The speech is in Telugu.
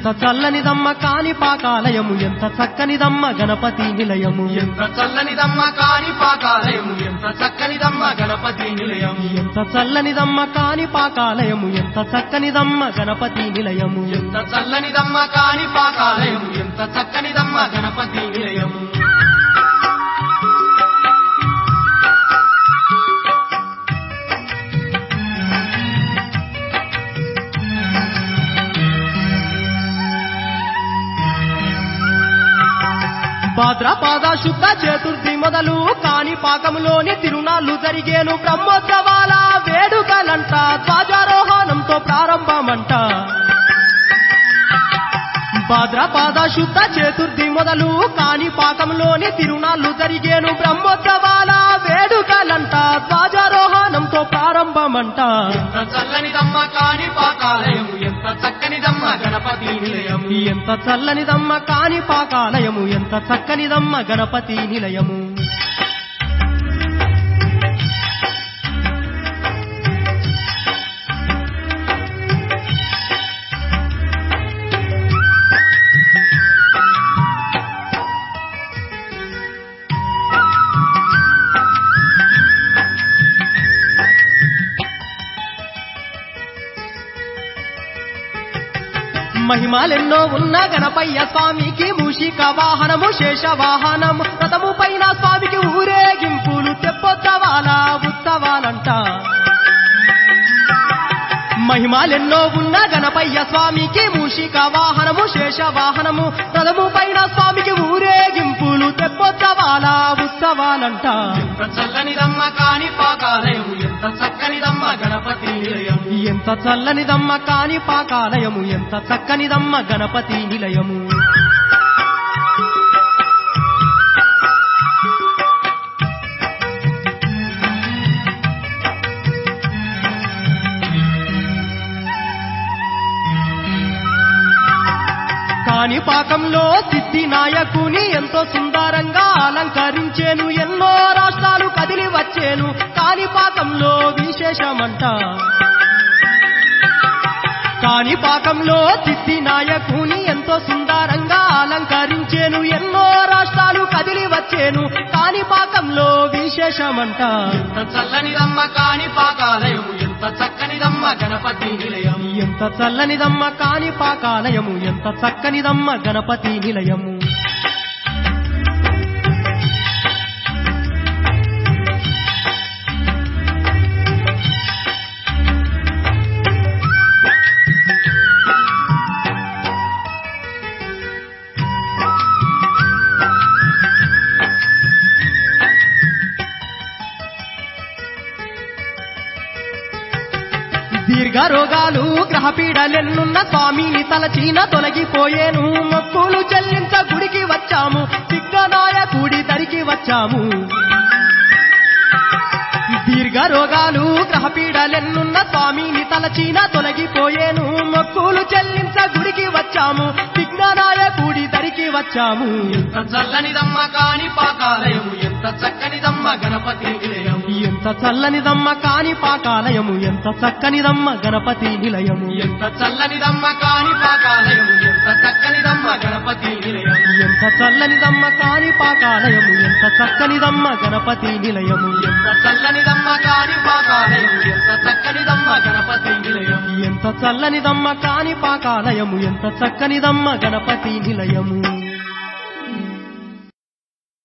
ఎంత చల్లనిదమ్మ కాని పాకాలయము ఎంత చక్కనిదమ్మ గణపతి నిలయము ఎంత చల్లనిదమ్మ కాని పాకాలయము ఎంత చక్కనిదమ్మ గణపతి నిలయం ఎంత చల్లనిదమ్మ కాని పాకాలయము ఎంత చక్కనిదమ్మ గణపతి నిలయము ఎంత చల్లనిదమ్మ కాని పాకాలయము ఎంత చక్కనిదమ్మ గణపతి నిలయం భాద్రపాద శుద్ధ చతుర్థి మొదలు కాని పాకములోని తిరునాళ్ళు జరిగేను బ్రహ్మోత్సవాల వేడుకలంట ధ్వజారోహణంతో ప్రారంభమంట భాద్రపాద శుద్ధ చతుర్థి మొదలు కాని పాకంలోని తిరునాళ్ళు జరిగేను బ్రహ్మోత్సవాల వేడుకలంట ధ్వజారోహణంతో ప్రారంభమంట ఎంత చల్లనిదమ్మ కాని పాకాలయము ఎంత చక్కనిదమ్మ గణపతి నిలయం ఎంత చల్లనిదమ్మ కాని పాకాలయము ఎంత చక్కనిదమ్మ గణపతి నిలయము మహిమాలెన్నో ఉన్న గణపయ్య స్వామికి మూషిక వాహనము శేష వాహనము రథము పైన స్వామికి ఊరేగింపులు తెప్పొత్తవాల ఉత్సవాలంట మహిమాలెన్నో ఉన్న గణపయ్య స్వామికి మూషిక వాహనము శేష వాహనము రథము పైన స్వామికి ఊరేగింపులు తెప్పొత్తవాల ఉత్సవాలంట ఎంత చల్లనిదమ్మ కాని పాకాలయము ఎంత చక్కనిదమ్మ గణపతి నిలయం ఎంత చల్లనిదమ్మ కాని పాకాలయము ఎంత చక్కనిదమ్మ గణపతి నిలయము కాని పాకంలో సిద్ధి నాయకుని ఎంతో సుందరంగా అలంకరించేను ఎన్నో రాష్ట్రాలు కదిలి వచ్చేను కాని పాకంలో విశేషమంట కాని పాకంలో సిద్ధి నాయకుని ఎంతో సుందరంగా అలంకరించేను ఎన్నో రాష్ట్రాలు కదిలి వచ్చేను కాని పాకంలో విశేషమంట ఎంత చల్లనిదమ్మ కాని పాకాలయము ఎంత చక్కనిదమ్మ గణపతి నిలయం ఎంత చల్లనిదమ్మ కాని పాకాలయము ఎంత చక్కనిదమ్మ గణపతి నిలయము దీర్ఘ రోగాలు గ్రహపీడలెన్నున్న స్వామిని తలచీన తొలగిపోయేను మొక్కులు చెల్లించ గుడికి వచ్చాము విఘ్ననాయకుడి దరికి వచ్చాము దీర్ఘ రోగాలు గ్రహపీడలెన్నున్న స్వామిని తలచీన తొలగిపోయేను మొక్కులు చెల్లించ గుడికి వచ్చాము విఘ్ననాయకుడి దరికి వచ్చాము ఎంత చల్లనిదమ్మ కాని పాకాలయము ఎంత చక్కనిదమ్మ గణపతి నిలయం ఎంత చల్లనిదమ్మ కాని పాకాలయము ఎంత చక్కనిదమ్మ గణపతి నిలయము ఎంత చల్లనిదమ్మ కాని పాకాలయము ఎంత చక్కనిదమ్మ గణపతి నిలయం ఎంత చల్లనిదమ్మ కాని పాకాలయము ఎంత చక్కనిదమ్మ గణపతి నిలయము ఎంత చల్లనిదమ్మ కాని పాకాలయము ఎంత చక్కనిదమ్మ గణపతి నిలయం ఎంత చల్లనిదమ్మ కాని పాకాలయము ఎంత చక్కనిదమ్మ గణపతి నిలయము